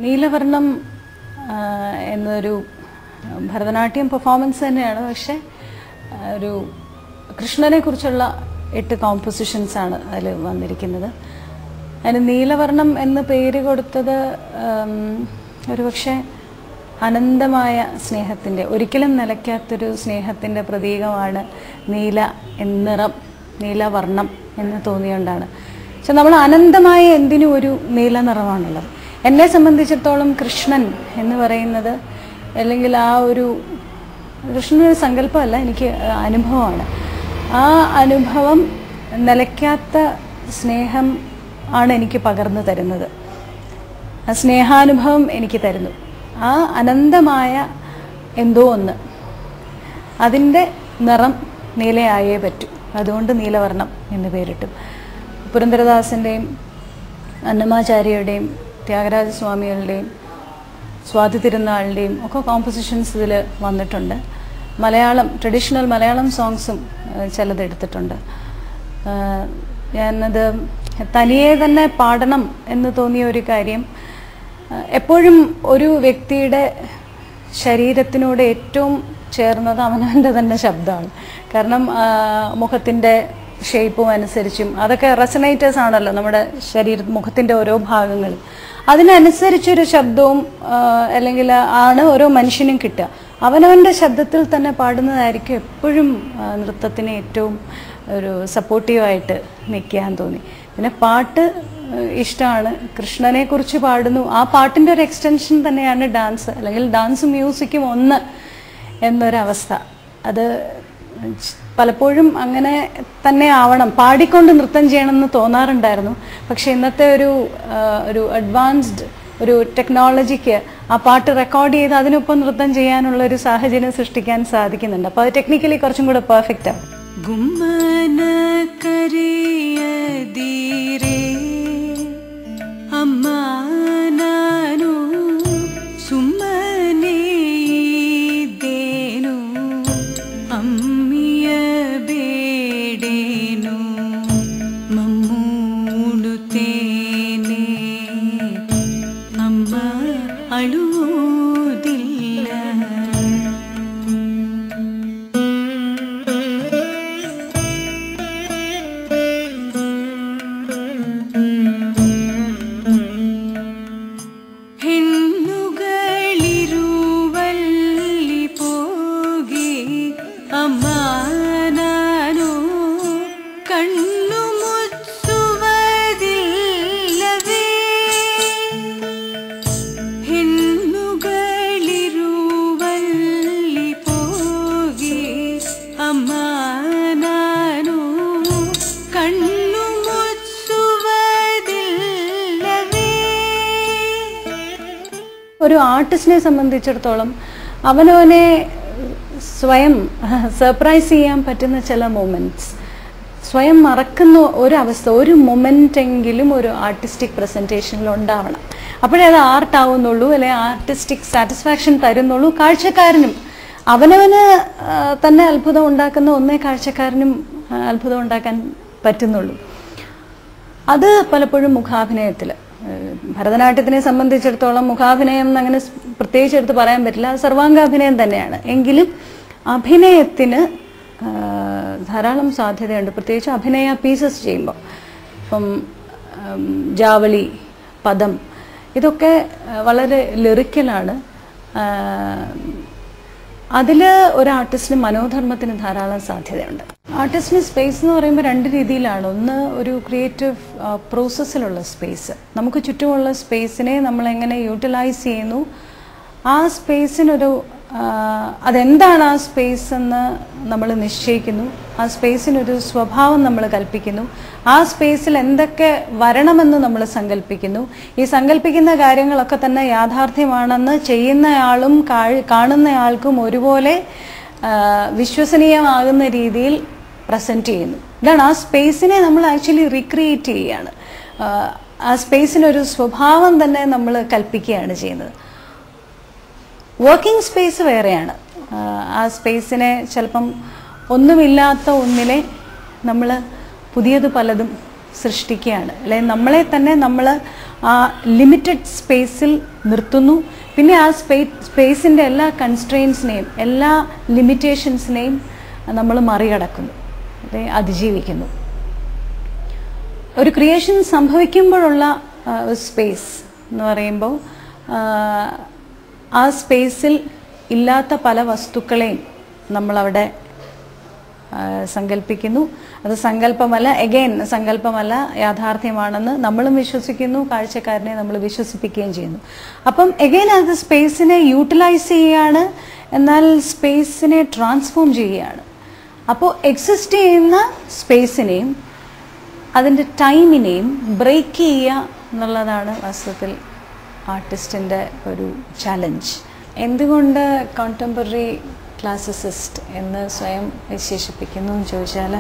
നീലവർണം ആ, എന്നൊരു ഭരതനാട്യം പെർഫോമൻസ് തന്നെയാണ് പക്ഷെ ആ, ഒരു കൃഷ്ണനെ കുറിച്ചുള്ള എട്ട് കോമ്പോസിഷൻസ് ആണ് അതിൽ വന്നിരിക്കുന്നത് അതിന് നീലവർണം എന്ന് പേര് കൊടുത്തത് ഉം, ഒരുപക്ഷെ അനന്തമായ സ്നേഹത്തിൻ്റെ ഒരിക്കലും നിലയ്ക്കാത്തൊരു സ്നേഹത്തിൻ്റെ പ്രതീകമാണ് നീല എന്നിറം നീലവർണം എന്ന് തോന്നിയോണ്ടാണ് പക്ഷെ നമ്മൾ അനന്തമായ എന്തിനും ഒരു നീല നിറമാണുള്ളത് എന്നെ സംബന്ധിച്ചിടത്തോളം കൃഷ്ണൻ എന്ന് പറയുന്നത് അല്ലെങ്കിൽ ആ ഒരു കൃഷ്ണൻ ഒരു സങ്കല്പമല്ല എനിക്ക് അനുഭവമാണ് ആ അനുഭവം നിലയ്ക്കാത്ത സ്നേഹം ആണ് എനിക്ക് പകർന്നു തരുന്നത് ആ സ്നേഹാനുഭവം എനിക്ക് തരുന്നു ആ അനന്തമായ എന്തോ ഒന്ന് അതിൻ്റെ നിറം നീലയായേ പറ്റൂ അതുകൊണ്ട് നീലവർണം എന്ന് പേരിട്ടു പുരന്ദരദാസിൻ്റെയും അന്നമാചാര്യയുടെയും ത്യാഗരാജസ്വാമികളുടെയും സ്വാതി തിരുനാളിൻ്റെയും ഒക്കെ കോമ്പോസിഷൻസ് ഇതിൽ വന്നിട്ടുണ്ട് മലയാളം ട്രഡീഷണൽ മലയാളം സോങ്സും ഏഹ്, ചിലത് എടുത്തിട്ടുണ്ട് ഏഹ്, ഞാനത് തനിയെ തന്നെ പാടണം എന്ന് തോന്നിയ ഒരു കാര്യം ഏഹ്, എപ്പോഴും ഒരു വ്യക്തിയുടെ ശരീരത്തിനോട് ഏറ്റവും ചേർന്നത് അവനവൻ്റെ തന്നെ ശബ്ദമാണ് കാരണം ആ, മുഖത്തിൻ്റെ ഷേപ്പും അനുസരിച്ചും അതൊക്കെ റെസനേറ്റേഴ്സ് ആണല്ലോ നമ്മുടെ ശരീര മുഖത്തിൻ്റെ ഓരോ ഭാഗങ്ങൾ അതിനനുസരിച്ചൊരു ശബ്ദവും ആ, അല്ലെങ്കിൽ ആണ് ഓരോ മനുഷ്യനും കിട്ടുക അവനവൻ്റെ ശബ്ദത്തിൽ തന്നെ പാടുന്നതായിരിക്കും എപ്പോഴും ആ, നൃത്തത്തിന് ഏറ്റവും ഒരു സപ്പോർട്ടീവായിട്ട് നിൽക്കാൻ തോന്നി പിന്നെ പാട്ട് ഇഷ്ടമാണ് കൃഷ്ണനെ കുറിച്ച് പാടുന്നു ആ പാട്ടിൻ്റെ ഒരു എക്സ്റ്റൻഷൻ തന്നെയാണ് ഡാൻസ് അല്ലെങ്കിൽ ഡാൻസും മ്യൂസിക്കും ഒന്ന് എന്നൊരവസ്ഥ അത് പലപ്പോഴും അങ്ങനെ തന്നെ ആവണം പാടിക്കൊണ്ട് നൃത്തം ചെയ്യണമെന്ന് തോന്നാറുണ്ടായിരുന്നു പക്ഷെ ഇന്നത്തെ ഒരു ആ, ഒരു അഡ്വാൻസ്ഡ് ഒരു ടെക്നോളജിക്ക് ആ പാട്ട് റെക്കോർഡ് ചെയ്ത് അതിനൊപ്പം നൃത്തം ചെയ്യാനുള്ള ഒരു സാഹചര്യം സൃഷ്ടിക്കാൻ സാധിക്കുന്നുണ്ട് അപ്പോൾ അത് ടെക്നിക്കലി കുറച്ചും കൂടെ പെർഫെക്റ്റ് ആവും ಗುಮ್ಮನ ಕರೆಯದಿರೇ ಅಮ್ಮ ನಾನು ಸುಮ್ಮನೆ ಇದ್ದೇನು ಅಮ್ಮಿಯ ಬೇಡೇನು ಮಮ್ಮೂಡುತ್ತೇನೆ ಅಮ್ಮ ಅಳುವುದಿಲ್ಲ ಹೆಣ್ಣುಗಳಿರುವಲ್ಲಿ ಹೋಗಿ ಅಮ್ಮ ನಾನು ಕಣ್ಣು ಮುಚ್ಚುವುದಿಲ್ಲವೇ ಹೆಣ್ಣುಗಳಿರುವಲ್ಲಿ ಹೋಗಿ ಅಮ್ಮ ನಾನು ಕಣ್ಣು ಮುಚ್ಚುವುದಿಲ್ಲವೇ ഒരു ആർട്ടിസ്റ്റിനെ സംബന്ധിച്ചിടത്തോളം അവനവനെ സ്വയം സർപ്രൈസ് ചെയ്യാൻ പറ്റുന്ന ചില മൊമെന്റ്സ് സ്വയം മറക്കുന്ന ഒരവസ്ഥ ഒരു മൊമെന്റ് എങ്കിലും ഒരു ആർട്ടിസ്റ്റിക് പ്രസന്റേഷനിൽ ഉണ്ടാവണം അപ്പോഴേ അത് ആർട്ട് ആവുന്നുള്ളൂ അല്ലെങ്കിൽ ആർട്ടിസ്റ്റിക് സാറ്റിസ്ഫാക്ഷൻ തരുന്നുള്ളൂ കാഴ്ചക്കാരനും അവനവന് ആ, തന്നെ അത്ഭുതം ഉണ്ടാക്കുന്ന ഒന്നേ കാഴ്ചക്കാരനും ആ, അത്ഭുതം ഉണ്ടാക്കാൻ പറ്റുന്നുള്ളൂ അത് പലപ്പോഴും മുഖാഭിനയത്തിൽ ഭരതനാട്യത്തിനെ സംബന്ധിച്ചിടത്തോളം മുഖാഭിനയം എന്ന് അങ്ങനെ സ് പ്രത്യേകിച്ച് എടുത്ത് പറയാൻ പറ്റില്ല അത് സർവാംഗാഭിനയം തന്നെയാണ് എങ്കിലും അഭിനയത്തിന് ആ, ധാരാളം സാധ്യതയുണ്ട് പ്രത്യേകിച്ച് അഭിനയ പീസസ് ചെയ്യുമ്പോൾ ഇപ്പം ഉം, ജാവളി പദം ഇതൊക്കെ ആ, വളരെ ലിറിക്കലാണ് അതിൽ ഒരു ആർട്ടിസ്റ്റിന് മനോധർമ്മത്തിന് ധാരാളം സാധ്യതയുണ്ട് ആർട്ടിസ്റ്റിന് സ്പേസ് എന്ന് പറയുമ്പോൾ രണ്ട് രീതിയിലാണ് ഒന്ന് ഒരു ക്രിയേറ്റീവ് പ്രോസസ്സിലുള്ള സ്പേസ് നമുക്ക് ചുറ്റുമുള്ള സ്പേസിനെ നമ്മൾ എങ്ങനെ യൂട്ടിലൈസ് ചെയ്യുന്നു ആ സ്പേസിനൊരു ആ, അതെന്താണ് ആ സ്പേസ് എന്ന് നമ്മൾ നിശ്ചയിക്കുന്നു ആ സ്പേസിനൊരു സ്വഭാവം നമ്മൾ കൽപ്പിക്കുന്നു ആ സ്പേസിൽ എന്തൊക്കെ വരണമെന്ന് നമ്മൾ സങ്കല്പിക്കുന്നു ഈ സങ്കല്പിക്കുന്ന കാര്യങ്ങളൊക്കെ തന്നെ യാഥാർത്ഥ്യമാണെന്ന് ചെയ്യുന്നയാളും കാഴ്- കാണുന്നയാൾക്കും ഒരുപോലെ ആ, വിശ്വസനീയമാകുന്ന രീതിയിൽ പ്രസന്റ് ചെയ്യുന്നു ഇതാണ് ആ സ്പേസിനെ നമ്മൾ ആക്ച്വലി റീക്രിയേറ്റ് ചെയ്യുകയാണ് ആ, ആ സ്പേസിനൊരു സ്വഭാവം തന്നെ നമ്മൾ കൽപ്പിക്കുകയാണ് ചെയ്യുന്നത് വർക്കിംഗ് സ്പേസ് വേറെയാണ് ആ, ആ സ്പേസിനെ ചിലപ്പം ഒന്നുമില്ലാത്ത ഒന്നിനെ നമ്മൾ പുതിയത് പലതും സൃഷ്ടിക്കുകയാണ് അല്ലെ നമ്മളെ തന്നെ നമ്മൾ ആ ലിമിറ്റഡ് സ്പേസിൽ നിർത്തുന്നു പിന്നെ ആ സ്പേ സ്പേസിൻ്റെ എല്ലാ കൺസ്ട്രെയിൻസിനെയും എല്ലാ ലിമിറ്റേഷൻസിനെയും നമ്മൾ മറികടക്കുന്നു അല്ലെ അതിജീവിക്കുന്നു ഒരു ക്രിയേഷൻ സംഭവിക്കുമ്പോഴുള്ള സ്പേസ് എന്ന് പറയുമ്പോൾ ആ, ആ സ്പേസിൽ ഇല്ലാത്ത പല വസ്തുക്കളെയും നമ്മളവിടെ ആ, സങ്കല്പിക്കുന്നു അത് സങ്കല്പമല്ല എഗെയിൻ സങ്കല്പമല്ല യാഥാർത്ഥ്യമാണെന്ന് നമ്മളും വിശ്വസിക്കുന്നു കാഴ്ചക്കാരനെ നമ്മൾ വിശ്വസിപ്പിക്കുകയും ചെയ്യുന്നു അപ്പം എഗെയിൻ അത് സ്പേസിനെ യൂട്ടിലൈസ് ചെയ്യുകയാണ് എന്നാൽ സ്പേസിനെ ട്രാൻസ്ഫോം ചെയ്യുകയാണ് അപ്പോൾ എക്സിസ്റ്റ് ചെയ്യുന്ന സ്പേസിനെയും അതിൻ്റെ ടൈമിനെയും ബ്രേക്ക് ചെയ്യുക എന്നുള്ളതാണ് വാസ്തവത്തിൽ ആർട്ടിസ്റ്റിൻ്റെ ഒരു ചലഞ്ച് എന്തുകൊണ്ട് കോണ്ടംപററി ക്ലാസിസിസ്റ്റ് എന്ന് സ്വയം വിശേഷിപ്പിക്കുന്നു എന്ന് ചോദിച്ചാൽ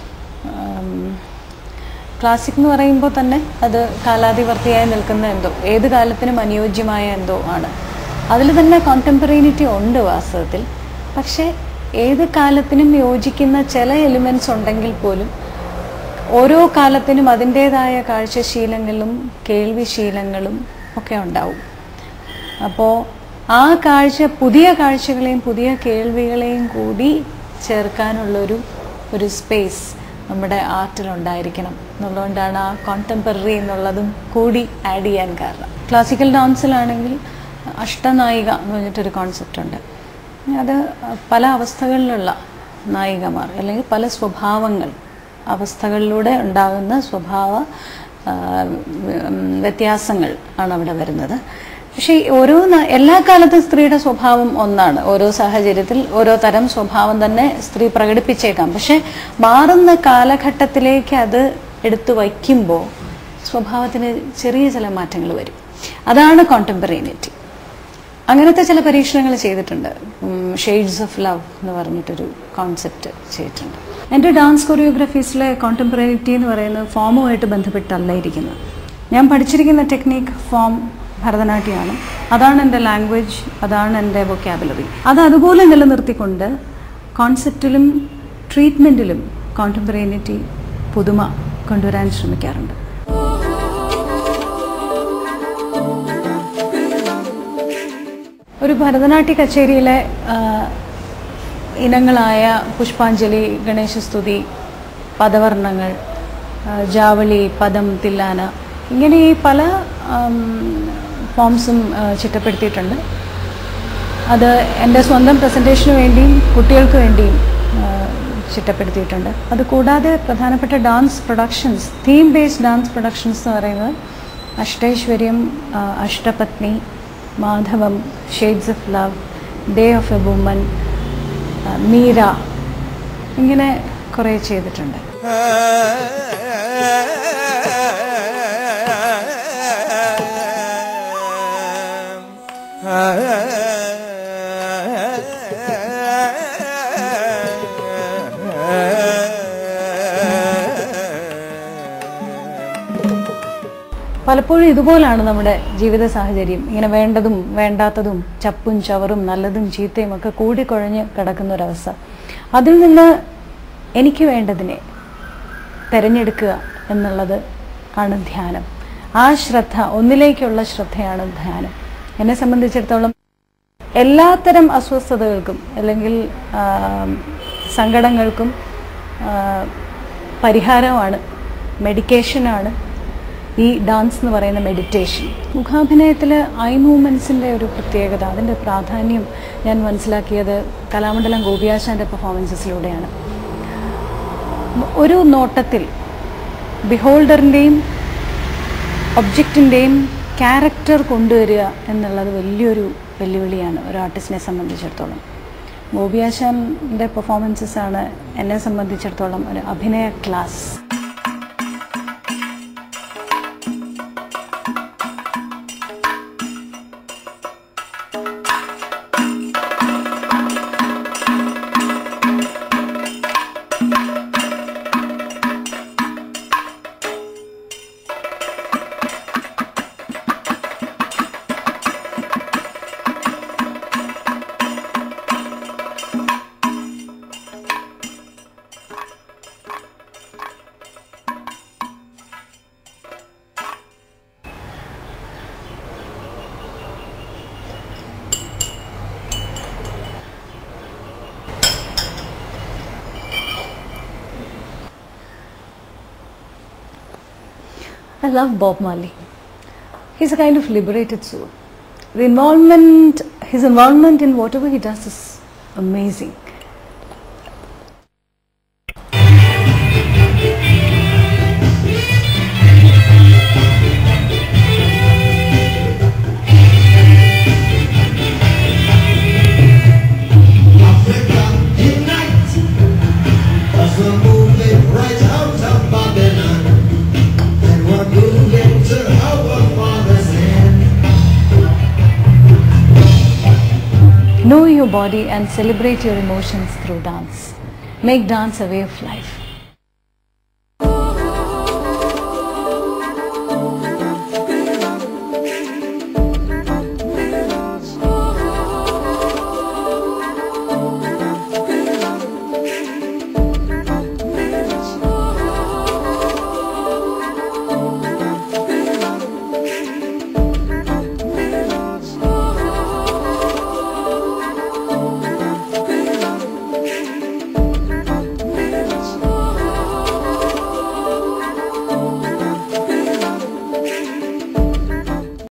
ക്ലാസിക് എന്ന് പറയുമ്പോൾ തന്നെ അത് കാലാതിവർത്തിയായി നിൽക്കുന്ന എന്തോ ഏത് കാലത്തിനും അനുയോജ്യമായ എന്തോ ആണ് അതിൽ തന്നെ കോണ്ടംപറേനിറ്റി ഉണ്ട് വാസ്തവത്തിൽ പക്ഷേ ഏത് കാലത്തിനും യോജിക്കുന്ന ചില എലിമെൻറ്റ്സ് ഉണ്ടെങ്കിൽ പോലും ഓരോ കാലത്തിനും അതിൻ്റേതായ കാഴ്ചശീലങ്ങളും കേൾവിശീലങ്ങളും ഒക്കെ ഉണ്ടാവും അപ്പോൾ ആ കാഴ്ച പുതിയ കാഴ്ചകളെയും പുതിയ കേൾവികളെയും കൂടി ചേർക്കാനുള്ളൊരു ഒരു സ്പേസ് നമ്മുടെ ആർട്ടിലുണ്ടായിരിക്കണം എന്നുള്ളതുകൊണ്ടാണ് ആ കോണ്ടംപററി എന്നുള്ളതും കൂടി ആഡ് ചെയ്യാൻ കാരണം ക്ലാസിക്കൽ ഡാൻസിലാണെങ്കിൽ അഷ്ടനായിക എന്ന് പറഞ്ഞിട്ടൊരു കോൺസെപ്റ്റ് ഉണ്ട് അത് പല അവസ്ഥകളിലുള്ള നായികമാർ അല്ലെങ്കിൽ പല സ്വഭാവങ്ങൾ അവസ്ഥകളിലൂടെ ഉണ്ടാകുന്ന സ്വഭാവ ആ, ഉം, വ്യത്യാസങ്ങൾ ആണ് അവിടെ വരുന്നത് പക്ഷേ ഈ ഓരോ ന- എല്ലാ കാലത്തും സ്ത്രീയുടെ സ്വഭാവം ഒന്നാണ് ഓരോ സാഹചര്യത്തിൽ ഓരോ തരം സ്വഭാവം തന്നെ സ്ത്രീ പ്രകടിപ്പിച്ചേക്കാം പക്ഷെ മാറുന്ന കാലഘട്ടത്തിലേക്ക് അത് എടുത്തു വയ്ക്കുമ്പോൾ സ്വഭാവത്തിന് ചെറിയ ചില മാറ്റങ്ങൾ വരും അതാണ് കോണ്ടംപറേനിറ്റി അങ്ങനത്തെ ചില പരീക്ഷണങ്ങൾ ചെയ്തിട്ടുണ്ട് ഷെയ്ഡ്സ് ഓഫ് ലവ് എന്ന് പറഞ്ഞിട്ടൊരു കോൺസെപ്റ്റ് ചെയ്തിട്ടുണ്ട് എൻ്റെ ഡാൻസ് കൊറിയോഗ്രഫീസിലെ കോണ്ടംപറേനിറ്റി എന്ന് പറയുന്നത് ഫോമുമായിട്ട് ബന്ധപ്പെട്ടല്ല ഇരിക്കുന്നത് ഞാൻ പഠിച്ചിരിക്കുന്ന ടെക്നീക്ക് ഫോം ഭരതനാട്യമാണ് അതാണ് എൻ്റെ ലാംഗ്വേജ് അതാണ് എൻ്റെ വൊക്കാബുലറി അത് അതുപോലെ നിലനിർത്തിക്കൊണ്ട് കോൺസെപ്റ്റിലും ട്രീറ്റ്മെൻറ്റിലും കോണ്ടംപറേനിറ്റി പുതുമ കൊണ്ടുവരാൻ ശ്രമിക്കാറുണ്ട് ഒരു ഭരതനാട്യ കച്ചേരിയിലെ ആ, ഇനങ്ങളായ പുഷ്പാഞ്ജലി ഗണേശസ്തുതി പദവർണ്ണങ്ങൾ ആ, ജാവളി പദം തില്ലാന ഇങ്ങനെ ഈ പല ആം, ഫോംസും ആ, ചിട്ടപ്പെടുത്തിയിട്ടുണ്ട് അത് എൻ്റെ സ്വന്തം പ്രസൻറ്റേഷന് വേണ്ടിയും കുട്ടികൾക്ക് വേണ്ടിയും ആ, ചിട്ടപ്പെടുത്തിയിട്ടുണ്ട് അത് കൂടാതെ പ്രധാനപ്പെട്ട dance productions theme based dance productions എന്ന് പറയുന്നത് അഷ്ടൈശ്വര്യം ആ, Ashtapatni Madhavam shades of love day of a woman Meera ഇങ്ങനെ കുറേ ചെയ്തിട്ടുണ്ട് പലപ്പോഴും ഇതുപോലാണ് നമ്മുടെ ജീവിത സാഹചര്യം ഇങ്ങനെ വേണ്ടതും വേണ്ടാത്തതും ചപ്പും ചവറും നല്ലതും ചീത്തയും ഒക്കെ കൂടിക്കുഴഞ്ഞ് കിടക്കുന്ന ഒരവസ്ഥ അതിൽ നിന്ന് എനിക്ക് വേണ്ടതിനെ തിരഞ്ഞെടുക്കുക എന്നുള്ളത് ആണ് ധ്യാനം ആ ശ്രദ്ധ ഒന്നിലേക്കുള്ള ശ്രദ്ധയാണ് ധ്യാനം എന്നെ സംബന്ധിച്ചിടത്തോളം എല്ലാത്തരം അസ്വസ്ഥതകൾക്കും അല്ലെങ്കിൽ ആ, സങ്കടങ്ങൾക്കും ആ, പരിഹാരമാണ് മെഡിക്കേഷനാണ് ഈ ഡാൻസ് എന്ന് പറയുന്ന മെഡിറ്റേഷൻ മുഖാഭിനയത്തിൽ ഐ മൂവ്മെൻറ്റ്സിൻ്റെ ഒരു പ്രത്യേകത അതിൻ്റെ പ്രാധാന്യം ഞാൻ മനസ്സിലാക്കിയത് കലാമണ്ഡലം ഗോപിയാശാൻ്റെ പെർഫോമൻസസിലൂടെയാണ് ഒരു നോട്ടത്തിൽ ബിഹോൾഡറിൻ്റെയും ഒബ്ജക്റ്റിൻ്റെയും ക്യാരക്ടർ കൊണ്ടുവരിക എന്നുള്ളത് വലിയൊരു വെല്ലുവിളിയാണ് ഒരു ആർട്ടിസ്റ്റിനെ സംബന്ധിച്ചിടത്തോളം ഗോപിയാശാൻ്റെ പെർഫോമൻസസ് ആണ് എന്നെ സംബന്ധിച്ചിടത്തോളം ഒരു അഭിനയ class I love Bob Marley. He's a kind of liberated soul. The involvement, his involvement in whatever he does is amazing. Africa unite as we're moving right out of Babylon and we're moving to our Father's hand. Know your body and celebrate your emotions through dance. Make dance a way of life.